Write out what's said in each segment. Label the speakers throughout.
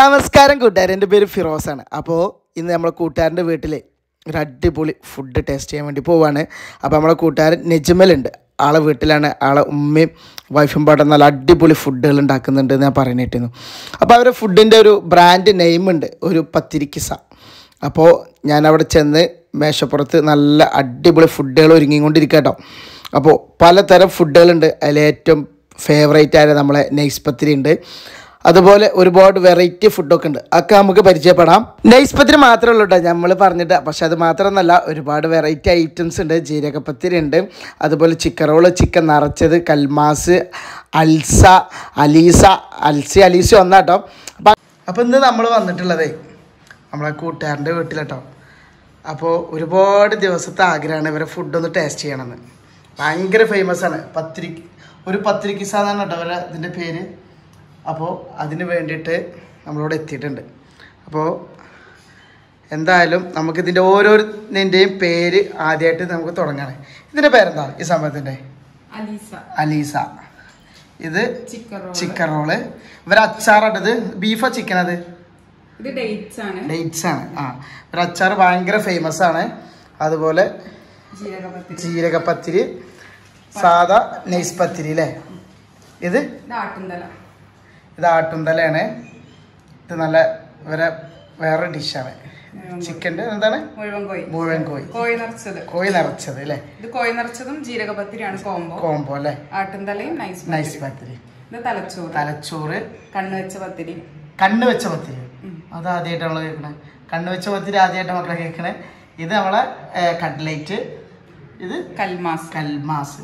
Speaker 1: നമസ്കാരം കൂട്ടുകാരൻ എൻ്റെ പേര് ഫിറോസാണ് അപ്പോൾ ഇന്ന് നമ്മളെ കൂട്ടുകാരൻ്റെ വീട്ടിൽ ഒരു അടിപൊളി ഫുഡ് ടേസ്റ്റ് ചെയ്യാൻ വേണ്ടി പോവാണ് അപ്പോൾ നമ്മളെ കൂട്ടുകാരൻ നെജ്മലുണ്ട് ആളെ വീട്ടിലാണ് ആളെ ഉമ്മയും വൈഫും പാടെ നല്ല അടിപൊളി ഫുഡുകൾ ഉണ്ടാക്കുന്നുണ്ട് എന്ന് ഞാൻ പറഞ്ഞിട്ടിരുന്നു അപ്പോൾ അവരുടെ ഫുഡിൻ്റെ ഒരു ബ്രാൻഡ് നെയിമുണ്ട് ഒരു പത്തിരിക്കിസ അപ്പോൾ ഞാൻ അവിടെ ചെന്ന് മേശപ്പുറത്ത് നല്ല അടിപൊളി ഫുഡുകൾ ഒരുങ്ങിക്കൊണ്ടിരിക്കുക കേട്ടോ അപ്പോൾ പലതരം ഫുഡുകളുണ്ട് അതിൽ ഏറ്റവും ഫേവറേറ്റ് ആയ നമ്മളെ നൈസ് പത്തിരി ഉണ്ട് അതുപോലെ ഒരുപാട് വെറൈറ്റി ഫുഡൊക്കെ ഉണ്ട് അതൊക്കെ നമുക്ക് പരിചയപ്പെടാം നൈസ് പത്തിരി മാത്രമേ ഉള്ളൂ കേട്ടോ നമ്മൾ പറഞ്ഞിട്ട് പക്ഷെ അത് മാത്രമൊന്നല്ല ഒരുപാട് വെറൈറ്റി ഐറ്റംസ് ഉണ്ട് ജീരകപ്പത്തിരി ഉണ്ട് അതുപോലെ ചിക്കൻ റോള് ചിക്കൻ നിറച്ചത് കൽമാസ് അൽസ അലീസ അൽസി അലീസ ഒന്നാട്ടോ അപ്പം അപ്പം ഇന്ന് നമ്മൾ വന്നിട്ടുള്ളതേ നമ്മളെ കൂട്ടുകാരൻ്റെ വീട്ടിലാട്ടോ അപ്പോൾ ഒരുപാട് ദിവസത്തെ ആഗ്രഹമാണ് ഇവരെ ഫുഡൊന്ന് ടേസ്റ്റ് ചെയ്യണമെന്ന് ഭയങ്കര ഫേമസ് ആണ് പത്തിരി ഒരു പത്തിരിക്കിസ എന്നാണ് കേട്ടോ അവരെ ഇതിൻ്റെ പേര് അപ്പോൾ അതിന് വേണ്ടിയിട്ട് നമ്മളിവിടെ എത്തിയിട്ടുണ്ട് അപ്പോൾ എന്തായാലും നമുക്കിതിൻ്റെ ഓരോന്നിൻ്റെയും പേര് ആദ്യമായിട്ട് നമുക്ക് തുടങ്ങണം ഇതിൻ്റെ പേരെന്താ ഈ സംഭവത്തിൻ്റെ
Speaker 2: അലീസ
Speaker 1: അലീസ ഇത്
Speaker 2: ചിക്കൻ റോൾ
Speaker 1: ചിക്കൻ റോള് ഇവരെ അച്ചാറാട്ടത് ബീഫോ ചിക്കൻ അത്
Speaker 2: ഇത് ഡേറ്റ്സ് ആണ്
Speaker 1: ഡേറ്റ്സ് ആണ് ആ ഒരു അച്ചാർ ഭയങ്കര ഫേമസ് ആണ് അതുപോലെ
Speaker 2: ജീരകപത്തിരി
Speaker 1: ജീരകപ്പത്തിരി സാദാ നൈസ് പത്തിരി അല്ലേ ഇത്
Speaker 2: ഇത് ആട്ടുന്തല
Speaker 1: ഇത് ആട്ടുന്തലയാണ് ഇത് നല്ല വേറെ വേറെ ഡിഷാണ് ചിക്കൻ്റെ എന്താണ്
Speaker 2: മുഴുവൻ കോഴി
Speaker 1: മുഴുവൻ കോഴി
Speaker 2: കോഴി നിറച്ചത്
Speaker 1: കോഴി നിറച്ചത് അല്ലേ
Speaker 2: ഇത് കോഴി നിറച്ചതും ജീരകപത്തിരിയാണ് കോംബോ
Speaker 1: കോംബോ അല്ലേ
Speaker 2: ആട്ടുന്തലയും നൈസ്
Speaker 1: നൈസ്
Speaker 2: പത്തിരി.
Speaker 1: പത്തിരി
Speaker 2: ഇത് തലച്ചോറ്
Speaker 1: തലച്ചോറ്
Speaker 2: കണ്ണ് വെച്ച പത്തിരി
Speaker 1: കണ്ണ് വെച്ച പത്തിരി അത് ആദ്യമായിട്ട് നമ്മൾ കേൾക്കണേ കണ്ണ് വെച്ച പത്തിരി ആദ്യമായിട്ട് മക്കളെ കേൾക്കണേ ഇത് നമ്മളെ കട്ട്ലേറ്റ് ഇത്
Speaker 2: കൽമാസ്
Speaker 1: കൽമാസ്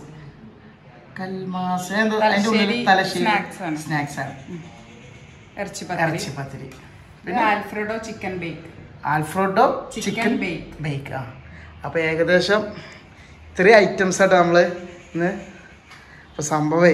Speaker 1: കൽമാസ് എന്തോ അതിന്റെ ഉള്ളിൽ
Speaker 2: തലശ്ശേരി
Speaker 1: തലശ്ശേരി
Speaker 2: snacks ആണ്.
Speaker 1: സ്നാക്സ് ആണ്
Speaker 2: ഇറച്ചി പത്തിരി
Speaker 1: ഇറച്ചി പത്തിരി
Speaker 2: ഇത് Alfredo chicken bake
Speaker 1: Alfredo
Speaker 2: Chicken
Speaker 1: chicken
Speaker 2: bake.
Speaker 1: Bake ആ അപ്പോൾ ഏകദേശം ഇത്രയും ഐറ്റംസ് ആയിട്ട് നമ്മൾ ഇന്ന് ഇപ്പോൾ സംഭവമേ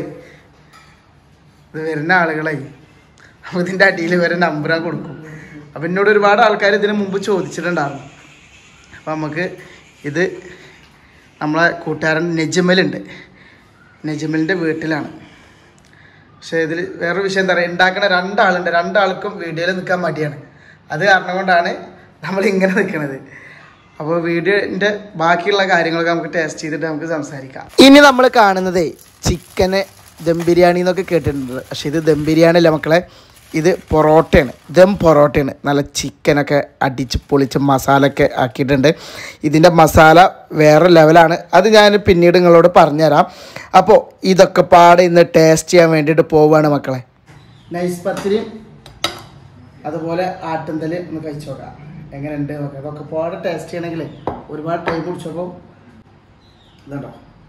Speaker 1: ഇത് വരുന്ന ആളുകളെ അപ്പോൾ ഇതിൻ്റെ അടിയിൽ വരെ നമ്പർ ഞാൻ കൊടുക്കും അപ്പോൾ എന്നോട് ഒരുപാട് ആൾക്കാർ ഇതിന് മുമ്പ് ചോദിച്ചിട്ടുണ്ടായിരുന്നു അപ്പോൾ നമുക്ക് ഇത് നമ്മളെ കൂട്ടുകാരൻ നെജ്മലുണ്ട് നെജ്മലിൻ്റെ വീട്ടിലാണ് പക്ഷേ ഇതിൽ വേറൊരു വിഷയം എന്താ പറയുക ഉണ്ടാക്കുന്ന രണ്ടാളുണ്ട് രണ്ടാൾക്കും വീഡിയോയിൽ നിൽക്കാൻ മടിയാണ് അത് കാരണം കൊണ്ടാണ് നമ്മൾ ഇങ്ങനെ നിൽക്കുന്നത് അപ്പോൾ വീഡിയോൻ്റെ ബാക്കിയുള്ള കാര്യങ്ങളൊക്കെ നമുക്ക് ടേസ്റ്റ് ചെയ്തിട്ട് നമുക്ക് സംസാരിക്കാം ഇനി നമ്മൾ കാണുന്നതേ ചിക്കന് ദം ബിരിയാണി എന്നൊക്കെ കേട്ടിട്ടുണ്ട് പക്ഷേ ഇത് ദം ബിരിയാണി അല്ല മക്കളെ ഇത് പൊറോട്ടയാണ് ദം പൊറോട്ടയാണ് നല്ല ചിക്കനൊക്കെ അടിച്ച് പൊളിച്ച് മസാല ഒക്കെ ആക്കിയിട്ടുണ്ട് ഇതിൻ്റെ മസാല വേറെ ലെവലാണ് അത് ഞാൻ പിന്നീട് നിങ്ങളോട് പറഞ്ഞുതരാം അപ്പോൾ ഇതൊക്കെ പാടെ ഇന്ന് ടേസ്റ്റ് ചെയ്യാൻ വേണ്ടിയിട്ട് പോവുകയാണ് മക്കളെ നൈസ് പത്തിരിയും അതുപോലെ ആട്ടുന്തല് ഒന്ന് കഴിച്ചു നോക്കാം എങ്ങനെയുണ്ട് നോക്കാം അതൊക്കെ പാടെ ടേസ്റ്റ് ചെയ്യണമെങ്കിൽ ഒരുപാട് ടൈം കുടിച്ചപ്പോൾ ഇതുണ്ടോ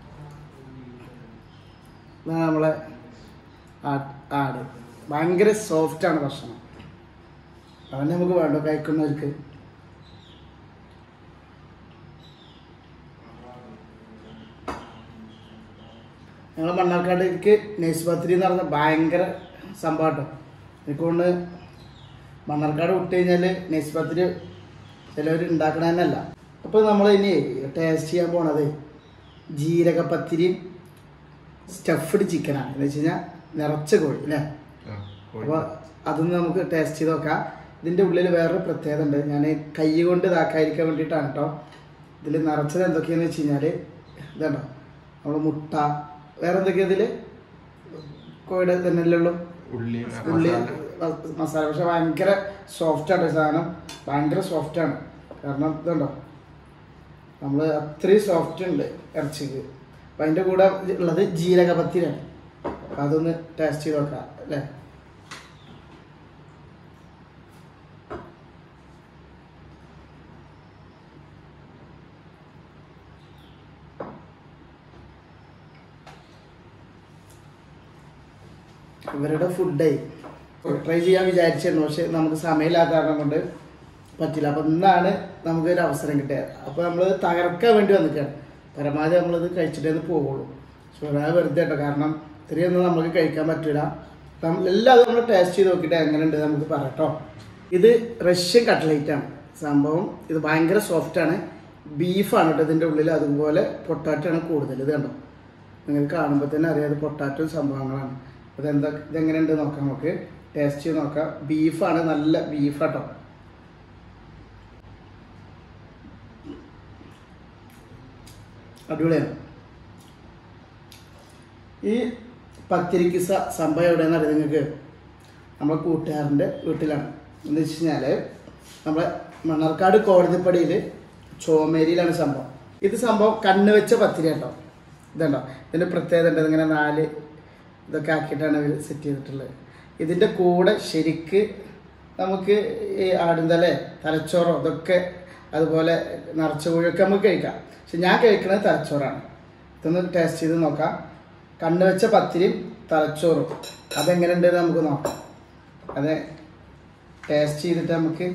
Speaker 1: ഇതാണ് നമ്മളെ ആ- ആട് ഭയങ്കര സോഫ്റ്റാണ് ഭക്ഷണം അവൻ നമുക്ക് വേണ്ട കഴിക്കുന്നവർക്ക് ഞങ്ങൾ മണ്ണാർക്കാടേക്ക് നൈസ് പത്തിരി എന്ന് പറഞ്ഞാൽ ഭയങ്കര സംഭവം കേട്ടോ എനിക്കൊണ്ട് മണ്ണാർക്കാട് വിട്ട് കഴിഞ്ഞാൽ നൈസ് പത്തിരി ചിലവർ ഉണ്ടാക്കണ തന്നെയല്ല അപ്പോൾ നമ്മൾ ഇനി ടേസ്റ്റ് ചെയ്യാൻ പോണത് ജീരകപ്പത്തിരിയും സ്റ്റഫ്ഡ് ചിക്കനാണ് എന്ന് വെച്ച് കഴിഞ്ഞാൽ നിറച്ച കോഴി അല്ലേ അപ്പോൾ അതൊന്ന് നമുക്ക് ടേസ്റ്റ് ചെയ്ത് നോക്കാം ഇതിൻ്റെ ഉള്ളിൽ വേറൊരു പ്രത്യേകത ഉണ്ട് ഞാൻ കൈ കൊണ്ട് ഇതാക്കാതിരിക്കാൻ വേണ്ടിയിട്ടാണ് കേട്ടോ ഇതിൽ നിറച്ചത് എന്തൊക്കെയാണെന്ന് വെച്ച് കഴിഞ്ഞാൽ ഇതുണ്ടോ നമ്മൾ മുട്ട വേറെ എന്തൊക്കെയാ ഇതിൽ കോഴിയുടെ തന്നെയല്ലേ ഉള്ളൂ
Speaker 3: ഉള്ളി
Speaker 1: ഉള്ളി മ- മസാല പക്ഷെ ഭയങ്കര സോഫ്റ്റ് ആണ് ഈ സാധനം ഭയങ്കര സോഫ്റ്റ് ആണ് കാരണം ഇതുണ്ടോ നമ്മൾ അത്രയും സോഫ്റ്റ് ഉണ്ട് ഇറച്ചിക്ക് അപ്പം അതിൻ്റെ കൂടെ ഉള്ളത് ജീരകപത്തിരാണ് അപ്പം അതൊന്ന് ടേസ്റ്റ് ചെയ്ത് നോക്കാം അല്ലേ ഇവരുടെ ഫുഡേ ട്രൈ ചെയ്യാൻ വിചാരിച്ചിരുന്നു പക്ഷെ നമുക്ക് സമയമില്ലാത്ത കാരണം കൊണ്ട് പറ്റില്ല അപ്പം ഇന്നാണ് നമുക്ക് ഒരു അവസരം കിട്ടിയത് അപ്പോൾ നമ്മൾ തകർക്കാൻ വേണ്ടി വന്നിട്ടാണ് പരമാവധി നമ്മളിത് കഴിച്ചിട്ടേ ഒന്ന് പോവുള്ളൂ ചുരാ വെറുതെ കേട്ടോ കാരണം ഇത്രയൊന്നും നമുക്ക് കഴിക്കാൻ പറ്റില്ല നമ്മൾ എല്ലാതും നമ്മൾ ടേസ്റ്റ് ചെയ്ത് നോക്കിയിട്ട് എങ്ങനെയുണ്ട് നമുക്ക് പറയട്ടോ ഇത് റഷ്യൻ കട്ട്ലേറ്റ് ആണ് സംഭവം ഇത് ഭയങ്കര സോഫ്റ്റ് ആണ് ബീഫാണ് കേട്ടോ ഇതിൻ്റെ ഉള്ളിൽ അതുപോലെ പൊട്ടാറ്റോ ആണ് കൂടുതൽ ഇത് കണ്ടോ നിങ്ങൾക്ക് കാണുമ്പോൾ തന്നെ അറിയാം ഇത് പൊട്ടാറ്റോ സംഭവങ്ങളാണ് അത് എന്താ ഇതെങ്ങനെയുണ്ട് നോക്കാം നമുക്ക് ടേസ്റ്റ് ചെയ്ത് നോക്കാം ബീഫാണ് നല്ല ബീഫാട്ടോ അടിപൊളിയാണ് ഈ പത്തിരിക്ക് സ- സംഭവം എവിടെയെന്ന് അറിയാം നിങ്ങൾക്ക് നമ്മളെ കൂട്ടുകാരൻ്റെ വീട്ടിലാണ് എന്ന് വെച്ച് കഴിഞ്ഞാൽ നമ്മളെ മണ്ണാർക്കാട് കോടതിപ്പടിയിൽ ചോമേരിയിലാണ് സംഭവം ഇത് സംഭവം കണ്ണ് വെച്ച പത്തിരി കേട്ടോ ഇതുണ്ടോ ഇതിൻ്റെ പ്രത്യേകത ഉണ്ട് ഇതിങ്ങനെ നാല് ഇതൊക്കെ ആക്കിയിട്ടാണ് ഇവർ സെറ്റ് ചെയ്തിട്ടുള്ളത് ഇതിൻ്റെ കൂടെ ശരിക്ക് നമുക്ക് ഈ ആടുന്തല തലച്ചോറോ ഇതൊക്കെ അതുപോലെ നിറച്ച കോഴിയൊക്കെ നമുക്ക് കഴിക്കാം പക്ഷെ ഞാൻ കഴിക്കുന്നത് തലച്ചോറാണ് ഇതൊന്ന് ടേസ്റ്റ് ചെയ്ത് നോക്കാം കണ്ണ് വെച്ച പത്തിരിയും തലച്ചോറും അതെങ്ങനെയുണ്ട് എന്ന് നമുക്ക് നോക്കാം അത് ടേസ്റ്റ് ചെയ്തിട്ട് നമുക്ക്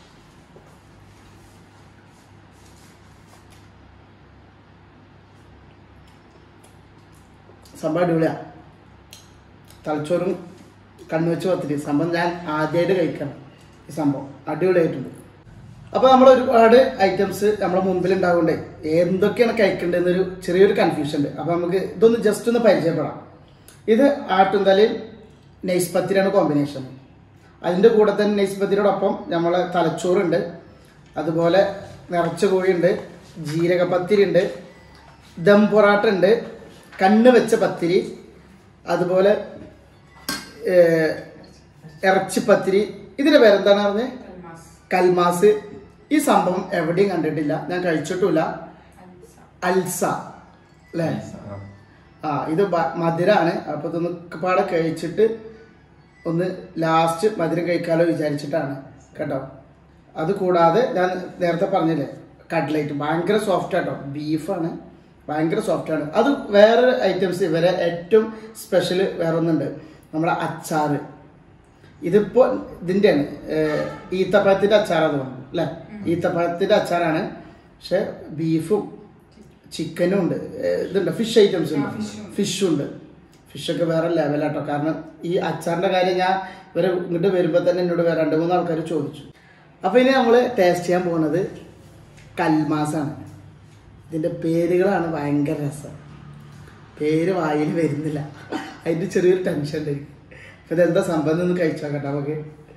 Speaker 1: സംഭവം അടിപൊളിയാണ് തലച്ചോറും കണ്ണു വെച്ച് പത്തിരി സംഭവം ഞാൻ ആദ്യമായിട്ട് കഴിക്കണം ഈ സംഭവം അടിപൊളിയായിട്ടുണ്ട് അപ്പോൾ നമ്മൾ ഒരുപാട് ഐറ്റംസ് നമ്മുടെ മുമ്പിൽ ഉണ്ടാകൊണ്ടേ എന്തൊക്കെയാണ് കഴിക്കേണ്ടതെന്നൊരു ചെറിയൊരു കൺഫ്യൂഷൻ ഉണ്ട് അപ്പോൾ നമുക്ക് ഇതൊന്ന് ജസ്റ്റ് ഒന്ന് പരിചയപ്പെടാം ഇത് ആട്ടുംതലയും നെയ്സ് പത്തിരിയാണ് കോമ്പിനേഷൻ അതിൻ്റെ കൂടെ തന്നെ നെയ്സ് പത്തിരിയോടൊപ്പം നമ്മളെ തലച്ചോറുണ്ട് അതുപോലെ നിറച്ച കോഴിയുണ്ട് ജീരകപ്പത്തിരി ഉണ്ട് ദം പൊറാട്ട ഉണ്ട് കണ്ണ് വെച്ച പത്തിരി അതുപോലെ ഏഹ്, ഇറച്ചിപ്പത്തിരി ഇതിൻ്റെ പേരെന്താണ് പറഞ്ഞത്
Speaker 2: കൽമാസ്
Speaker 1: കൽമാസ് ഈ സംഭവം എവിടെയും കണ്ടിട്ടില്ല ഞാൻ കഴിച്ചിട്ടുമില്ല അൽസ അല്ലേ ആ ഇത് ബ- മധുരാണ് അപ്പൊ ഇതൊന്ന് പാടെ കഴിച്ചിട്ട് ഒന്ന് ലാസ്റ്റ് മധുരം കഴിക്കാലോ വിചാരിച്ചിട്ടാണ് കേട്ടോ അത് കൂടാതെ ഞാൻ നേരത്തെ പറഞ്ഞില്ലേ കട്ട്ലൈറ്റ് ഭയങ്കര സോഫ്റ്റ് ആട്ടോ ബീഫാണ് ഭയങ്കര സോഫ്റ്റ് ആണ് അത് വേറെ ഐറ്റംസ് ഇവരെ ഏറ്റവും സ്പെഷ്യൽ വേറെ ഒന്നുണ്ട് നമ്മുടെ അച്ചാറ് ഇതിപ്പോ ഇതിന്റെയാണ് ഏഹ്, ഈത്തപ്പഴത്തിന്റെ അച്ചാറാണ് തോന്നുന്നു അല്ലെ ഈത്തപ്പഴത്തിന്റെ അച്ചാറാണ് പക്ഷെ ബീഫും ചിക്കനും ഉണ്ട് ഏഹ്, ഇതുണ്ട് ഫിഷ് ഐറ്റംസ് ഉണ്ട് ഫിഷും ഉണ്ട് ഫിഷൊക്കെ വേറെ ലെവലാട്ടോ കാരണം ഈ അച്ചാറിന്റെ കാര്യം ഞാൻ ഇവരെ ഇങ്ങോട്ട് വരുമ്പോൾ തന്നെ എന്നോട് വേറെ രണ്ട് മൂന്ന് ആൾക്കാർ ചോദിച്ചു അപ്പൊ ഇനി നമ്മൾ ടേസ്റ്റ് ചെയ്യാൻ പോകുന്നത് കൽമാസാണ് ഇതിന്റെ പേരുകളാണ് ഭയങ്കര രസം പേര് വായിൽ വരുന്നില്ല അതിന്റെ ചെറിയൊരു ടെൻഷൻ ഉണ്ട് എനിക്ക്. അപ്പൊ ഇതെന്താ സംഭവം എന്ന് കഴിച്ചാൽ കേട്ടോ നമുക്ക്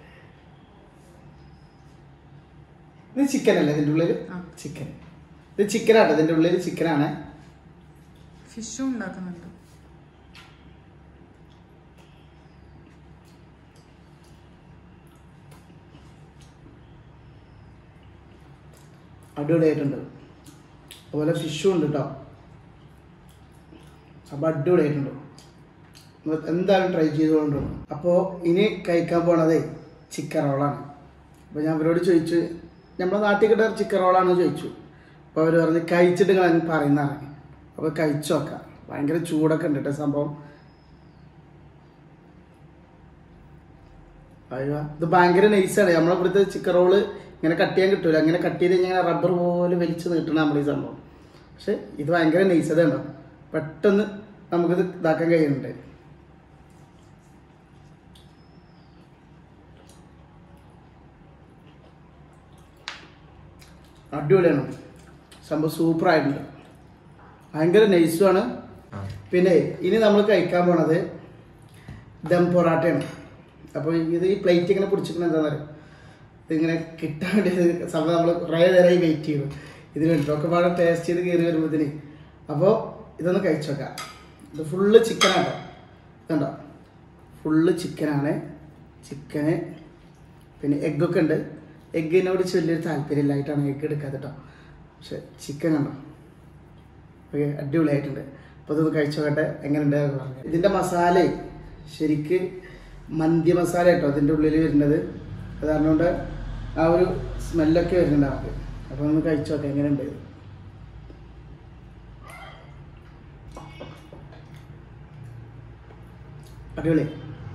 Speaker 1: ഇത് ചിക്കൻ അല്ലേ ഇതിന്റെ ഉള്ളിൽ
Speaker 2: ആ.
Speaker 1: ചിക്കൻ ഇത് ചിക്കൻ ആട്ടോ ഇതിന്റെ ഉള്ളിൽ ചിക്കനാണ്
Speaker 2: ഫിഷും ഉണ്ടാക്കുന്നുണ്ട്
Speaker 1: അടിപൊളിയായിട്ടുണ്ട് അതുപോലെ ഫിഷും ഉണ്ട് കേട്ടോ അപ്പോൾ അടിപൊളിയായിട്ടുണ്ട് നിങ്ങൾ എന്തായാലും ട്രൈ ചെയ്തുകൊണ്ട് അപ്പോൾ ഇനി കഴിക്കാൻ പോണതേ ചിക്കൻ റോളാണ് അപ്പോൾ ഞാൻ അവരോട് ചോദിച്ചു നമ്മുടെ നാട്ടിൽ കിട്ടുന്ന ചിക്കൻ റോളാണെന്ന് ചോദിച്ചു അപ്പോൾ അവർ പറഞ്ഞ് കഴിച്ചിട്ട് നിങ്ങൾ പറയുന്നതാണ് അപ്പോൾ കഴിച്ചു നോക്കാം ഭയങ്കര ചൂടൊക്കെ ഉണ്ട് കേട്ടോ സംഭവം അയ്യോ ഇത് ഭയങ്കര നൈസാണ് നമ്മളെ ഇവിടുത്തെ ചിക്കൻ റോള് ഇങ്ങനെ കട്ട് ചെയ്യാൻ കിട്ടൂല ഇങ്ങനെ കട്ട് ചെയ്ത് കഴിഞ്ഞാൽ റബ്ബർ പോലെ വലിച്ചു നീട്ടണം നമ്മൾ ഈ സംഭവം പക്ഷെ ഇത് ഭയങ്കര നൈസത ഉണ്ടോ പെട്ടെന്ന് നമുക്കിത് ഇതാക്കാൻ കഴിയുന്നുണ്ട് അടിപൊളിയാണ് സംഭവം സൂപ്പർ ആയിട്ടുണ്ട് ഭയങ്കര നൈസുമാണ് പിന്നെ ഇനി നമ്മൾ കഴിക്കാൻ പോണത് ദം പൊറാട്ടയാണ് അപ്പോൾ ഇത് ഈ പ്ലേറ്റ് ഇങ്ങനെ പിടിച്ചിരിക്കുന്നത് എന്താണെന്ന് അറിയാം ഇതിങ്ങനെ കിട്ടാൻ വേണ്ടി ഇത് സംഭവം നമ്മൾ കുറേ നേരമായി വെയിറ്റ് ചെയ്തു ഇതിന് വേണ്ടി ഒക്കെ പാടെ ടേസ്റ്റ് ചെയ്ത് കയറി വരുമ്പോഴത്തേന് അപ്പോൾ ഇതൊന്ന് കഴിച്ചു നോക്കാം ഇത് ഫുള്ള് ചിക്കനാട്ടോ ഇതുണ്ടോ ഫുള്ള് ചിക്കനാണ് ചിക്കന് പിന്നെ എഗ്ഗൊക്കെ ഉണ്ട് എഗ്ഗിനോട് വലിയൊരു താല്പര്യമില്ലായിട്ടാണ് എഗ്ഗ് എടുക്കാതെ കേട്ടോ പക്ഷെ ചിക്കൻ കണ്ടോ ഓക്കെ അടിപൊളിയായിട്ടുണ്ട് അപ്പോൾ ഇതൊന്ന് കഴിച്ചു നോക്കട്ടെ എങ്ങനെയുണ്ട് എന്ന് പറഞ്ഞു ഇതിൻ്റെ മസാല ശരിക്ക് മന്തി മസാല കേട്ടോ അതിൻ്റെ ഉള്ളിൽ വരുന്നത് അത് കാരണം കൊണ്ട് ആ ഒരു സ്മെല്ലൊക്കെ വരുന്നുണ്ട് നമുക്ക് അപ്പോൾ ഒന്ന് കഴിച്ചു നോക്കാം എങ്ങനെയുണ്ട് ഇത്. അടിപൊളി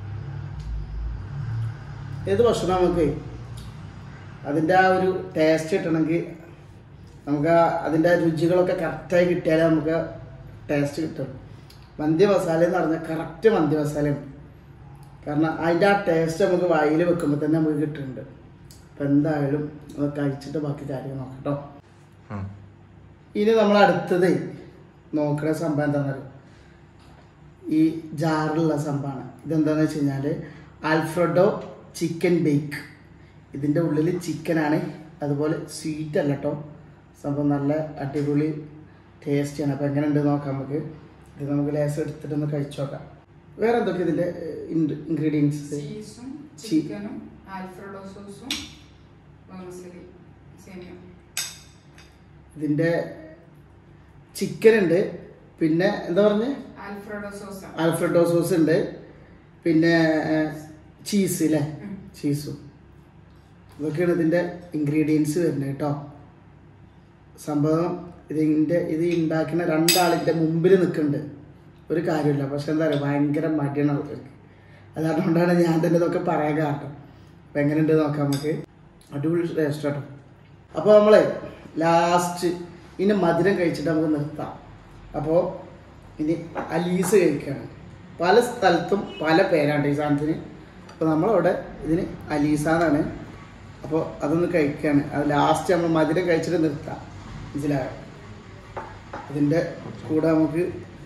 Speaker 1: ഏത് ഭക്ഷണം നമുക്ക് അതിൻ്റെ ആ ഒരു ടേസ്റ്റ് കിട്ടണമെങ്കിൽ നമുക്ക് ആ അതിൻ്റെ രുചികളൊക്കെ കറക്റ്റായി കിട്ടിയാലേ നമുക്ക് ടേസ്റ്റ് കിട്ടും മന്തി മസാല എന്ന് പറഞ്ഞാൽ കറക്റ്റ് മന്തി മസാലയാണ് കാരണം അതിൻ്റെ ആ ടേസ്റ്റ് നമുക്ക് വായിൽ വെക്കുമ്പോൾ തന്നെ നമുക്ക് കിട്ടുന്നുണ്ട് അപ്പം എന്തായാലും അത് കഴിച്ചിട്ട് ബാക്കി കാര്യങ്ങൾ നോക്കാം കേട്ടോ ഇനി നമ്മൾ അടുത്തത് നോക്കുന്ന സംഭവം എന്താണെന്ന് അറിയോ ഈ ജാറിലുള്ള സംഭവമാണ് ഇതെന്താണെന്ന് വെച്ച് കഴിഞ്ഞാൽ ആൽഫ്രഡോ ചിക്കൻ ബേക്ക് ഇതിൻ്റെ ഉള്ളിൽ ചിക്കനാണ് അതുപോലെ സ്വീറ്റ് അല്ല കേട്ടോ സംഭവം നല്ല അടിപൊളി ടേസ്റ്റിയാണ് അപ്പോൾ എങ്ങനെ ഉണ്ട് നോക്കാം നമുക്ക് ഇത് നമുക്ക് ലേസം എടുത്തിട്ടൊന്ന് കഴിച്ചു നോക്കാം വേറെ എന്തൊക്കെ ഇതിൻ്റെ ഇൻഗ്രീഡിയൻസ്
Speaker 2: ചീസും
Speaker 1: ചി-
Speaker 2: ചിക്കനും ആൽഫ്രഡോ സോസും വെർമിസെലി സേമിയ
Speaker 1: ഇതിൻ്റെ ചിക്കൻ ഉണ്ട് പിന്നെ എന്താ പറഞ്ഞേ
Speaker 2: ആൽഫ്രഡോ സോസാണ്
Speaker 1: ആൽഫ്രഡോ സോസ് ഉണ്ട് പിന്നെ ചീസ് അല്ലേ ചീസും ഇതൊക്കെയാണ് ഇതിൻ്റെ ഇൻഗ്രീഡിയൻസ് വരുന്നത് കേട്ടോ സംഭവം ഇതിൻ്റെ ഇത് ഉണ്ടാക്കുന്ന രണ്ടാളിൻ്റെ മുമ്പിൽ നിൽക്കുന്നുണ്ട് ഒരു കാര്യമില്ല പക്ഷെ എന്താ പറയുക ഭയങ്കര മടിയാണ് ആൾക്കാർക്ക് അത് അതുകൊണ്ടാണ് ഞാൻ തന്നെ ഇതൊക്കെ പറയാൻ കാരണം അപ്പം എങ്ങനെയുണ്ട് നോക്കാം നമുക്ക് അടിപൊളി ടേസ്റ്റ് കേട്ടോ അപ്പോൾ നമ്മൾ ലാസ്റ്റ് ഇനി മധുരം കഴിച്ചിട്ട് നമുക്ക് നിർത്താം അപ്പോൾ ഇനി അലീസ് കഴിക്കുകയാണ് പല സ്ഥലത്തും പല പേരാണ് ഈ സാധനത്തിന് അപ്പോൾ നമ്മളവിടെ ഇതിന് അലീസ എന്നാണ് അപ്പോൾ അതൊന്ന് കഴിക്കുകയാണ് അത് ലാസ്റ്റ് നമ്മൾ മധുരം കഴിച്ചിട്ട് നിർത്താം മനസ്സിലായോ അതിൻ്റെ കൂടെ നമുക്ക്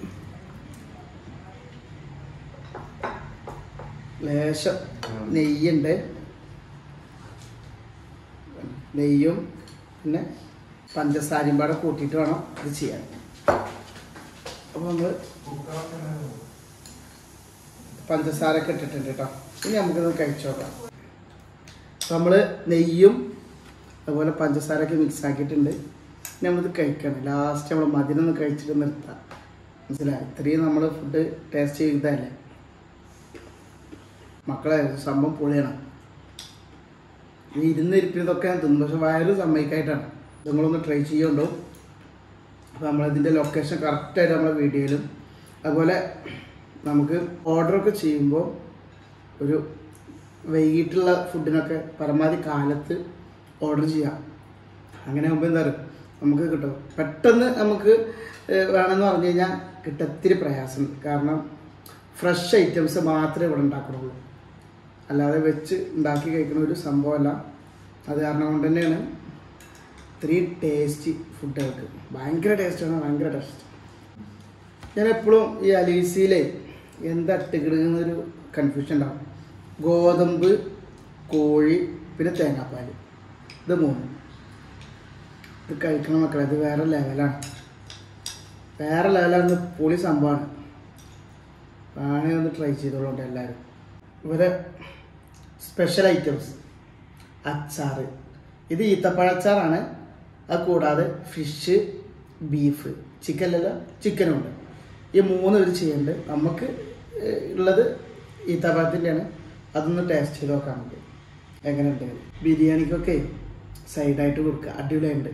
Speaker 1: ലേശം നെയ്യുണ്ട് നെയ്യും പിന്നെ പഞ്ചസാരയും പാടെ കൂട്ടിയിട്ട് വേണം ഇത് ചെയ്യാൻ അപ്പോൾ നമ്മൾ പഞ്ചസാര ഒക്കെ ഇട്ടിട്ടുണ്ട് കേട്ടോ ഇനി നമുക്കിത് കഴിച്ചു നോക്കാം അപ്പോൾ നമ്മൾ നെയ്യും അതുപോലെ പഞ്ചസാരയൊക്കെ മിക്സ് ആക്കിയിട്ടുണ്ട് ഇനി നമ്മളിത് കഴിക്കണം ലാസ്റ്റ് നമ്മൾ മധുരം ഒന്ന് കഴിച്ചിട്ട് നിർത്താം മനസ്സിലായി ഇത്രയും നമ്മൾ ഫുഡ് ടേസ്റ്റ് ചെയ്തതല്ലേ മക്കളെ സംഭവം പൊളിയാണ് ഈ ഇരുന്ന് ഇരിപ്പിനതൊക്കെ ഞാൻ തിന്നു പക്ഷെ വയറ് സമ്മതിക്കായിട്ടാണ് നിങ്ങളൊന്ന് ട്രൈ ചെയ്യുന്നുണ്ടോ അപ്പോൾ നമ്മളിതിൻ്റെ ലൊക്കേഷൻ കറക്റ്റായിട്ട് നമ്മളെ വീഡിയോയിലും അതുപോലെ നമുക്ക് ഓർഡറൊക്കെ ചെയ്യുമ്പോൾ ഒരു വൈകിട്ടുള്ള ഫുഡിനൊക്കെ പരമാവധി കാലത്ത് ഓർഡർ ചെയ്യാം അങ്ങനെ ആകുമ്പോൾ എന്താ പറയുക നമുക്ക് കിട്ടും പെട്ടെന്ന് നമുക്ക് ഏഹ്, വേണമെന്ന് പറഞ്ഞു കഴിഞ്ഞാൽ കിട്ടാൻ ഇത്തിരി പ്രയാസം കാരണം ഫ്രഷ് ഐറ്റംസ് മാത്രമേ ഇവിടെ ഉണ്ടാക്കുന്നുള്ളൂ അല്ലാതെ വെച്ച് ഉണ്ടാക്കി കഴിക്കുന്ന ഒരു സംഭവമല്ല അത് കാരണം കൊണ്ട് തന്നെയാണ് ഇത്രയും ടേസ്റ്റി ഫുഡുകൾക്ക് ഭയങ്കര ടേസ്റ്റാണ് ഭയങ്കര ടേസ്റ്റ് ഞാൻ എപ്പോഴും ഈ അലീസിയിലെ എന്താ ഇട്ടുകിടുന്നൊരു കൺഫ്യൂഷൻ ഉണ്ടാവും ഗോതമ്പ് കോഴി പിന്നെ തേങ്ങാപ്പാൽ ഇത് മൂന്ന് ഇത് കഴിക്കണം മക്കളെ ഇത് വേറെ ലെവലാണ് വേറെ ലെവലാണ് പൊളി സംഭവമാണ് വേണമെങ്കിൽ ഒന്ന് ട്രൈ ചെയ്തോളൂണ്ട് എല്ലാവരും ഇവരെ സ്പെഷ്യൽ ഐറ്റംസ് അച്ചാറ് ഇത് ഈത്തപ്പഴച്ചാറാണ് അത് കൂടാതെ ഫിഷ് ബീഫ് ചിക്കൻ അല്ലല്ലോ ചിക്കനും ഉണ്ട് ഈ മൂന്ന് ഇവർ ചെയ്യുന്നുണ്ട് നമുക്ക് ഏഹ്, ഉള്ളത് ഈത്തപ്പഴത്തിൻ്റെയാണ് അതൊന്ന് ടേസ്റ്റ് ചെയ്ത് നോക്കാൻ നമുക്ക് എങ്ങനെയുണ്ട് ബിരിയാണിക്കൊക്കെ സൈഡായിട്ട് കൊടുക്കുക അടിപൊളിയുണ്ട്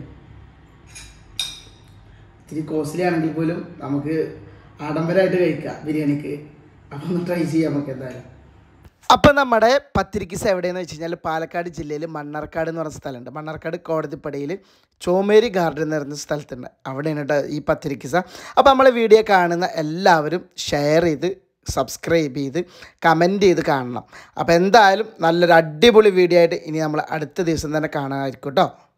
Speaker 1: ഇത്തിരി കോസ്റ്റ്ലി ആണെങ്കിൽ പോലും നമുക്ക് ആഡംബരമായിട്ട് കഴിക്കാം ബിരിയാണിക്ക് അപ്പം ഒന്ന് ട്രൈ ചെയ്യാം നമുക്ക് എന്തായാലും അപ്പം നമ്മുടെ പത്തിരിക്കിസ് എവിടെയെന്ന് വെച്ച് കഴിഞ്ഞാൽ പാലക്കാട് ജില്ലയിൽ മണ്ണാർക്കാട് എന്ന് പറഞ്ഞ സ്ഥലമുണ്ട് മണ്ണാർക്കാട് കോടതിപ്പടിയിൽ ചോമേരി ഗാർഡൻ എന്ന് പറയുന്ന സ്ഥലത്തുണ്ട് അവിടെയാണ് കേട്ടോ ഈ പത്തിരിക്കിസ അപ്പോൾ നമ്മളെ വീഡിയോ കാണുന്ന എല്ലാവരും ഷെയർ ചെയ്ത് സബ്സ്ക്രൈബ് ചെയ്ത് കമൻറ്റ് ചെയ്ത് കാണണം അപ്പോൾ എന്തായാലും നല്ലൊരു അടിപൊളി വീഡിയോ ആയിട്ട് ഇനി നമ്മൾ അടുത്ത ദിവസം തന്നെ കാണാമായിരിക്കും കേട്ടോ